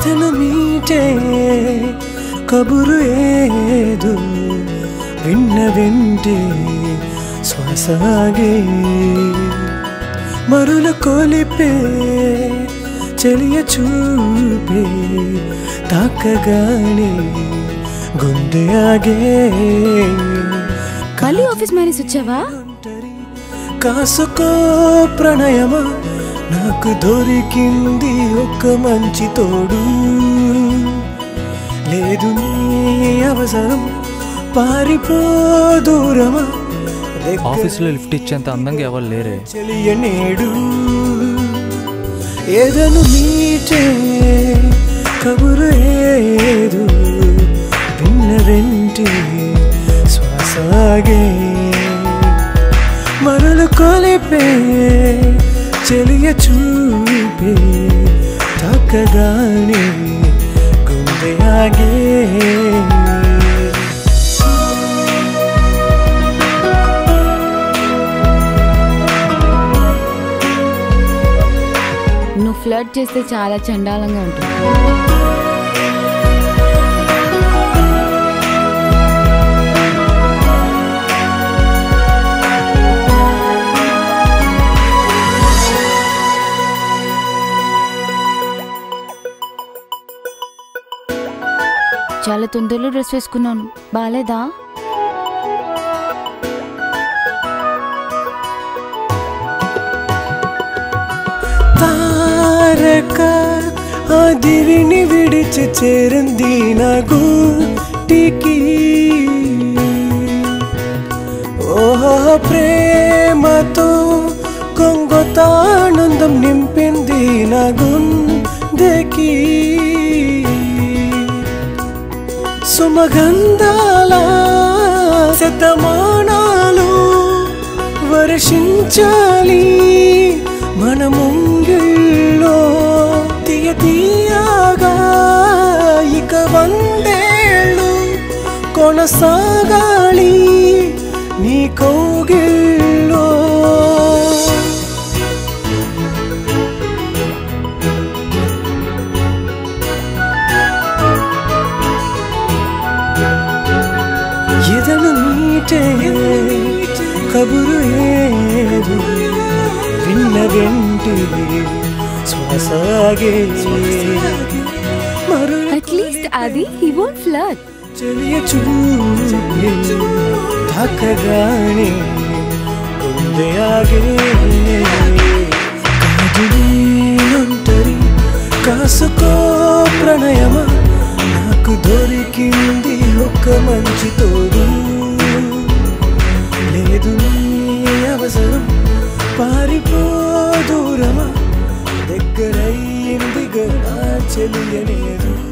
ఎదను మీటే కబురు ఏదు విన్న వెంటే శ్వాసాగే మరుల కొలిపే చెలియ చూపే తాకగానే గుండె ఆగే మళ్ళీ ఆఫీస్ మేనేజ్ వచ్చావా ఒంటరి కాసుకో ప్రణయమా నాకు దొరికింది ఒక మంచి తోడు లేదు నీ అవసరం పారిపో దూరమా దగ్గర ఆఫీస్లో లిఫ్ట్ ఇచ్చేంత అందంగా ఎవరు లేరే చెలియ నేడు ఏదను మీటే కబురు ఏదు విన్న వెంటి శ్వాసాగే మరలు కొలిపే చెలియ చూపే తాకగానే గుండె ఆగే నువ్వు ఫ్లడ్ చేస్తే చాలా చండాలంగా ఉంటుంది చాలా తొందరలో డ్రెస్ వేసుకున్నాను బాగాలేదా తారక ఆ దివిని విడిచి చేరింది నా గూటికి ఓహో ప్రేమతో కొంగొతానందం నింపింది నా గుండెకి సుమగంధాల శతమానాలు వర్షించాలి మన ముంగిల్లో తీయ తీయగా ఇక వందేళ్ళు కొనసాగాలి నీ కౌగిల్లో ఎదను మీటే కబురు ఏదు విన్న వెంటి శ్వాసాగే మరుల అట్లీస్ట్ అది హీ వోంట్ ఫ్లడ్ చెలియ చూపే తాకగానే గుండె ఆగే కాదునేనంటరి కాసుకో ప్రణయమా నాకు దొరికింది ఒక మంచి తోడు లేదు నీ అవసరం పారిపో దూరమా దగ్గరయ్యిందిగా నా చెలియనేరు